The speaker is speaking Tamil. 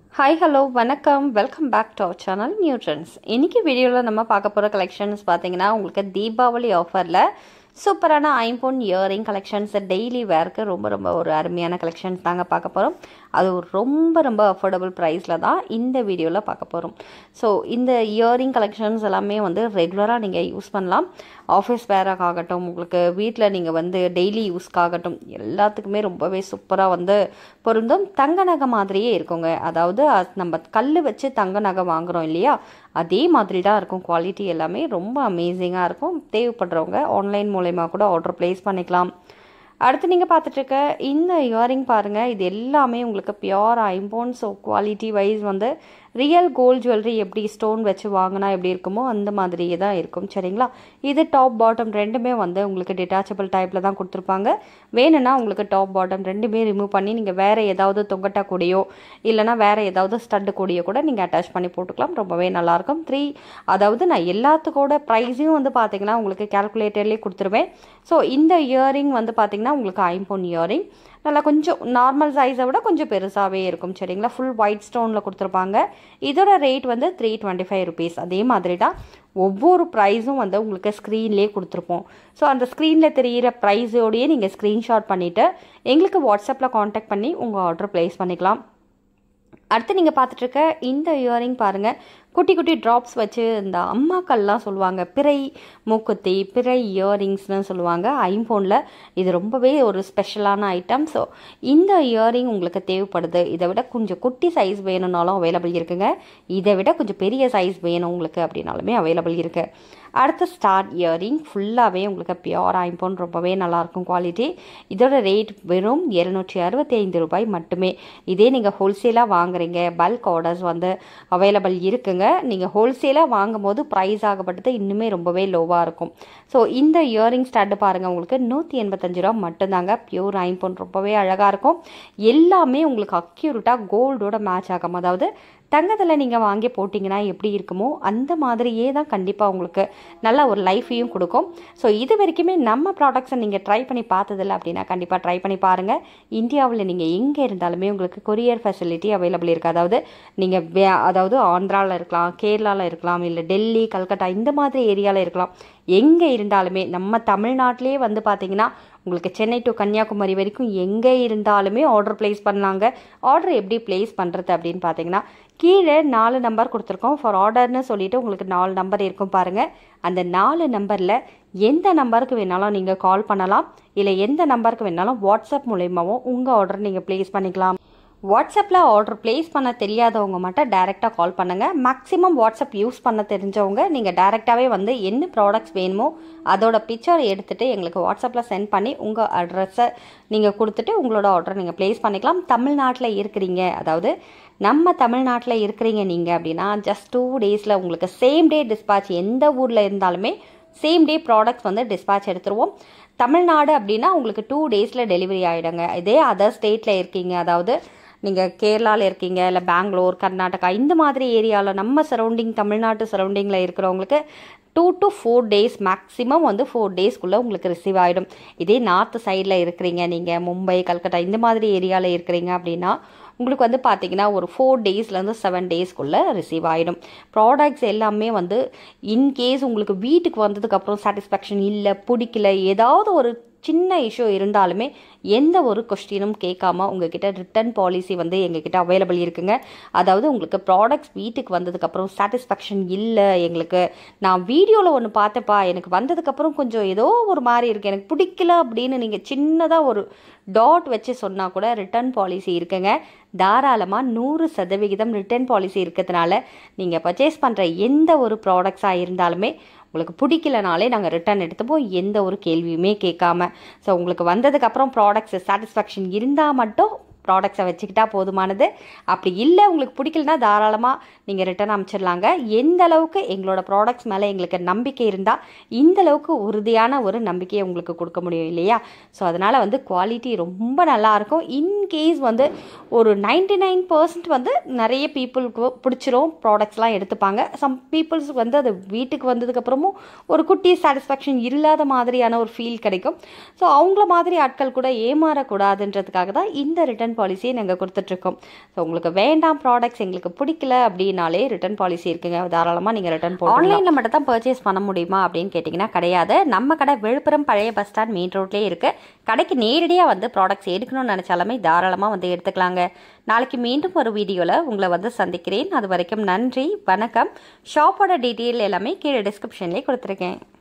ஹாய் ஹலோ வணக்கம் welcome back to our channel new trends இன்றைக்கி வீடியோவில் நம்ம பார்க்க போகிற கலெக்ஷன்ஸ் பார்த்தீங்கன்னா உங்களுக்கு தீபாவளி ஆஃபரில் சூப்பரான ஐம்போன் இயரிங் கலெக்ஷன்ஸ் டெய்லி வேர்க்கு ரொம்ப ரொம்ப ஒரு அருமையான கலெக்ஷன்ஸ் தாங்க பார்க்க போகிறோம் அது ஒரு ரொம்ப ரொம்ப அஃபோர்டபுள் ப்ரைஸில் தான் இந்த வீடியோவில் பார்க்க போகிறோம் ஸோ இந்த இயரிங் கலெக்ஷன்ஸ் எல்லாமே வந்து ரெகுலராக நீங்கள் யூஸ் பண்ணலாம் ஆஃபீஸ் வேராக ஆகட்டும் உங்களுக்கு வீட்டில் நீங்கள் வந்து டெய்லி யூஸ்க்காகட்டும் எல்லாத்துக்குமே ரொம்பவே சூப்பராக வந்து பொருந்தும் தங்க நகை மாதிரியே இருக்குங்க அதாவது அ- நம்ம கல் வச்சு தங்க நகை வாங்குறோம் இல்லையா அதே மாதிரி தான் இருக்கும் குவாலிட்டி எல்லாமே ரொம்ப அமேசிங்காக இருக்கும் தேவைப்படுறவங்க ஆன்லைன் மூலயமா கூட ஆர்டர் ப்ளேஸ் பண்ணிக்கலாம் அடுத்து நீங்கள் பார்த்துட்ருக்க இந்த இயரிங் பாருங்கள் இது எல்லாமே உங்களுக்கு பியோர் ஐம்போன் ஸோ குவாலிட்டி வைஸ் வந்து ரியல் கோல்ட் ஜுவல்லரி எப்படி ஸ்டோன் வச்சு வாங்கினா எப்படி இருக்குமோ அந்த மாதிரியே தான் இருக்கும் சரிங்களா இது டாப் பாட்டம் ரெண்டுமே வந்து உங்களுக்கு டிட்டாச்சபிள் டைப்பில் தான் கொடுத்துருப்பாங்க வேணும்னா உங்களுக்கு டாப் பாட்டம் ரெண்டுமே ரிமூவ் பண்ணி நீங்கள் வேறு ஏதாவது தொங்கட்டா கூடயோ இல்லைனா வேறு ஏதாவது ஸ்டட்டு கூடயோ கூட நீங்கள் அட்டாச் பண்ணி போட்டுக்கலாம் ரொம்பவே நல்லாயிருக்கும் த்ரீ அதாவது நான் எல்லாத்துக்கூட ப்ரைஸையும் வந்து பார்த்தீங்கன்னா உங்களுக்கு கேல்குலேட்டர்லேயே கொடுத்துருவேன் ஸோ இந்த இயரிங் வந்து பார்த்தீங்கன்னா உங்களுக்கு ஐம்போன் இயரிங் நல்லா கொஞ்சம் நார்மல் சைஸை விட கொஞ்சம் பெருசாகவே இருக்கும் சரிங்களா ஃபுல் ஒயிட் ஸ்டோனில் கொடுத்துருப்பாங்க இதோட ரேட் வந்து த்ரீ டுவெண்ட்டி ஃபைவ் ருபீஸ் அதே மாதிரி தான் ஒவ்வொரு ப்ரைஸும் வந்து உங்களுக்கு ஸ்க்ரீன்லேயே கொடுத்துருப்போம் ஸோ அந்த ஸ்க்ரீனில் தெரிகிற ப்ரைஸோடையே நீங்கள் ஸ்க்ரீன்ஷாட் பண்ணிவிட்டு எங்களுக்கு வாட்ஸ்அப்பில் காண்டாக்ட் பண்ணி உங்கள் ஆர்டர் ப்ளேஸ் பண்ணிக்கலாம் அடுத்து நீங்கள் பார்த்துட்ருக்க இந்த இயரிங் பாருங்கள் குட்டி குட்டி ட்ராப்ஸ் வச்சு இந்த அம்மாக்கள்லாம் சொல்லுவாங்க பிறை மூக்குத்தி பிறை இயரிங்ஸ்னு சொல்லுவாங்க ஐம்போனில் இது ரொம்பவே ஒரு ஸ்பெஷலான ஐட்டம் ஸோ இந்த இயரிங் உங்களுக்கு தேவைப்படுது இதை விட கொஞ்சம் குட்டி சைஸ் வேணும்னாலும் அவைலபிள் இருக்குங்க இதை விட கொஞ்சம் பெரிய சைஸ் வேணும் உங்களுக்கு அப்படின்னாலுமே அவைலபிள் இருக்குது அடுத்து ஸ்டார் இயரிங் ஃபுல்லாகவே உங்களுக்கு பியோர் ஐம்போன் ரொம்பவே நல்லாயிருக்கும் குவாலிட்டி இதோட ரேட் வெறும் இரநூற்றி அறுபத்தி ஐந்து ரூபாய் மட்டுமே இதே நீங்கள் ஹோல்சேலாக வாங்குறீங்க பல்க் ஆர்டர்ஸ் வந்து அவைலபிள் இருக்குங்க நீங்கள் ஹோல்சேலாக வாங்கும் போது ப்ரைஸ் ஆகப்பட்டது இன்னுமே ரொம்பவே லோவாக இருக்கும் ஸோ இந்த இயரிங் ஸ்டாண்டு பாருங்கள் உங்களுக்கு நூற்றி எண்பத்தஞ்சு ரூபா மட்டும்தாங்க பியூர் ஐம்போன் ரொம்பவே அழகாக இருக்கும் எல்லாமே உங்களுக்கு அக்யூரேட்டாக கோல்டோட மேட்ச் ஆகும் அதாவது தங்கத்தில் நீங்கள் வாங்கி போட்டிங்கன்னா எப்படி இருக்குமோ அந்த மாதிரியே தான் கண்டிப்பாக உங்களுக்கு நல்ல ஒரு லைஃபையும் கொடுக்கும் ஸோ இது வரைக்குமே நம்ம ப்ராடக்ட்ஸை நீங்கள் ட்ரை பண்ணி பார்த்ததில்ல அப்படின்னா கண்டிப்பாக ட்ரை பண்ணி பாருங்கள் இந்தியாவில் நீங்கள் எங்கே இருந்தாலுமே உங்களுக்கு கொரியர் ஃபெசிலிட்டி அவைலபிள் இருக்குது அதாவது நீங்கள் வே அதாவது ஆந்திராவில் இருக்கலாம் கேரளாவில் இருக்கலாம் இல்லை டெல்லி கல்கட்டா இந்த மாதிரி ஏரியாவில் இருக்கலாம் எங்கே இருந்தாலுமே நம்ம தமிழ்நாட்டிலே வந்து பார்த்தீங்கன்னா உங்களுக்கு சென்னை டு கன்னியாகுமரி வரைக்கும் எங்கே இருந்தாலுமே ஆர்டர் ப்ளேஸ் பண்ணலாங்க ஆர்டர் எப்படி ப்ளேஸ் பண்ணுறது அப்படின்னு பார்த்தீங்கன்னா கீழே நாலு நம்பர் கொடுத்துருக்கோம் ஃபார் ஆர்டர்னு சொல்லிட்டு உங்களுக்கு நாலு நம்பர் இருக்கும் பாருங்கள் அந்த நாலு நம்பரில் எந்த நம்பருக்கு வேணாலும் நீங்கள் கால் பண்ணலாம் இல்லை எந்த நம்பருக்கு வேணாலும் வாட்ஸ்அப் மூலயமாவும் உங்கள் ஆர்டர் நீங்கள் ப்ளேஸ் பண்ணிக்கலாம் வாட்ஸ்அப்பில் ஆர்டர் ப்ளேஸ் பண்ண தெரியாதவங்க மட்டும் டைரெக்டாக கால் பண்ணுங்கள் மேக்ஸிமம் வாட்ஸ்அப் யூஸ் பண்ண தெரிஞ்சவங்க நீங்கள் டைரெக்டாகவே வந்து என்ன ப்ராடக்ட்ஸ் வேணுமோ அதோட பிக்சர் எடுத்துகிட்டு எங்களுக்கு வாட்ஸ்அப்பில் சென்ட் பண்ணி உங்கள் அட்ரஸை நீங்கள் கொடுத்துட்டு உங்களோட ஆர்டர் நீங்கள் ப்ளேஸ் பண்ணிக்கலாம் தமிழ்நாட்டில் இருக்கிறீங்க அதாவது நம்ம தமிழ்நாட்டில் இருக்கிறீங்க நீங்கள் அப்படின்னா ஜஸ்ட் டூ டேஸில் உங்களுக்கு சேம் டே டிஸ்பாச் எந்த ஊரில் இருந்தாலுமே சேம் டே ப்ராடக்ட்ஸ் வந்து டிஸ்பாச் எடுத்துருவோம் தமிழ்நாடு அப்படின்னா உங்களுக்கு டூ டேஸில் டெலிவரி ஆகிடுங்க இதே அதர் ஸ்டேட்டில் இருக்கீங்க அதாவது நீங்கள் கேரளாவில் இருக்கீங்க இல்லை பெங்களூர் கர்நாடகா இந்த மாதிரி ஏரியாவில் நம்ம சரௌண்டிங் தமிழ்நாட்டு சரௌண்டிங்கில் இருக்கிறவங்களுக்கு two to four days maximum வந்து ஃபோர் டேஸ்க்குள்ளே உங்களுக்கு ரிசீவ் ஆகிடும் இதே நார்த் சைடில் இருக்கிறீங்க நீங்கள் மும்பை கல்கட்டா இந்த மாதிரி ஏரியாவில் இருக்கிறீங்க அப்படின்னா உங்களுக்கு வந்து பார்த்தீங்கன்னா ஒரு ஃபோர் டேஸ்லேருந்து செவன் டேஸ்க்குள்ளே ரிசீவ் ஆகிடும் ப்ராடக்ட்ஸ் எல்லாமே வந்து இன்கேஸ் உங்களுக்கு வீட்டுக்கு வந்ததுக்கப்புறம் சாட்டிஸ்ஃபேக்ஷன் இல்லை பிடிக்கல ஏதாவது ஒரு சின்ன இஷ்யூ இருந்தாலுமே எந்த ஒரு கொஸ்டினும் கேட்காம உங்ககிட்ட ரிட்டர்ன் பாலிசி வந்து எங்ககிட்ட அவைலபிள் இருக்குங்க அதாவது உங்களுக்கு ப்ராடக்ட்ஸ் வீட்டுக்கு வந்ததுக்கப்புறம் சாட்டிஸ்ஃபேக்ஷன் இல்லை எங்களுக்கு நான் வீடியோவில் ஒன்று பார்த்தப்பா எனக்கு வந்ததுக்கப்புறம் கொஞ்சம் ஏதோ ஒரு மாதிரி இருக்குது எனக்கு பிடிக்கல அப்படின்னு நீங்கள் சின்னதாக ஒரு டாட் வச்சு சொன்னால் கூட ரிட்டர்ன் பாலிசி இருக்குங்க தாராளமாக நூறு சதவிகிதம் ரிட்டர்ன் பாலிசி இருக்கிறதுனால நீங்கள் பர்ச்சேஸ் பண்ணுற எந்த ஒரு ப்ராடக்ட்ஸாக இருந்தாலுமே உங்களுக்கு பிடிக்கலனாலே நாங்கள் ரிட்டர்ன் எடுத்துப்போம் எந்த ஒரு கேள்வியுமே கேட்காம ஸோ உங்களுக்கு வந்ததுக்கப்புறம் ப்ராடக்ட்ஸ் சாட்டிஸ்ஃபேக்ஷன் இருந்தால் மட்டும் ப்ராடக்ட்ஸை வச்சுக்கிட்டா போதுமானது அப்படி இல்லை உங்களுக்கு பிடிக்கலனா தாராளமாக நீங்கள் ரிட்டர்ன் அனுப்பிச்சிடலாங்க எந்த அளவுக்கு எங்களோட ப்ராடக்ட்ஸ் மேலே எங்களுக்கு நம்பிக்கை இருந்தால் இந்த அளவுக்கு உறுதியான ஒரு நம்பிக்கையை உங்களுக்கு கொடுக்க முடியும் இல்லையா ஸோ அதனால் வந்து குவாலிட்டி ரொம்ப நல்லாயிருக்கும் இன்கேஸ் வந்து ஒரு நைன்டி நைன் பர்சன்ட் வந்து நிறைய பீப்புளுக்கு பிடிச்சிரும் ப்ராடக்ட்ஸ்லாம் எடுத்துப்பாங்க சம் பீப்புள்ஸுக்கு வந்து அது வீட்டுக்கு வந்ததுக்கப்புறமும் ஒரு குட்டி சாட்டிஸ்ஃபேக்ஷன் இல்லாத மாதிரியான ஒரு ஃபீல் கிடைக்கும் ஸோ அவங்கள மாதிரி ஆட்கள் கூட ஏமாறக்கூடாதுன்றதுக்காக தான் இந்த ரிட்டர்ன் ரிட்டர்ன் பாலிசியை நாங்கள் கொடுத்துட்ருக்கோம் ஸோ உங்களுக்கு வேண்டாம் ப்ராடக்ட்ஸ் எங்களுக்கு பிடிக்கல அப்படின்னாலே ரிட்டர்ன் பாலிசி இருக்குங்க தாராளமாக நீங்கள் ரிட்டர்ன் போடலாம் ஆன்லைனில் மட்டும் தான் பர்ச்சேஸ் பண்ண முடியுமா அப்படின்னு கேட்டிங்கன்னா கிடையாது நம்ம கடை விழுப்புரம் பழைய பஸ் ஸ்டாண்ட் மெயின் ரோட்லேயே இருக்குது கடைக்கு நேரடியாக வந்து ப்ராடக்ட்ஸ் எடுக்கணும்னு நினச்சாலுமே தாராளமாக வந்து எடுத்துக்கலாங்க நாளைக்கு மீண்டும் ஒரு வீடியோவில் உங்களை வந்து சந்திக்கிறேன் அது வரைக்கும் நன்றி வணக்கம் ஷாப்போட டீட்டெயில் எல்லாமே கீழே டிஸ்கிரிப்ஷன்லேயே கொடுத்துருக்கேன்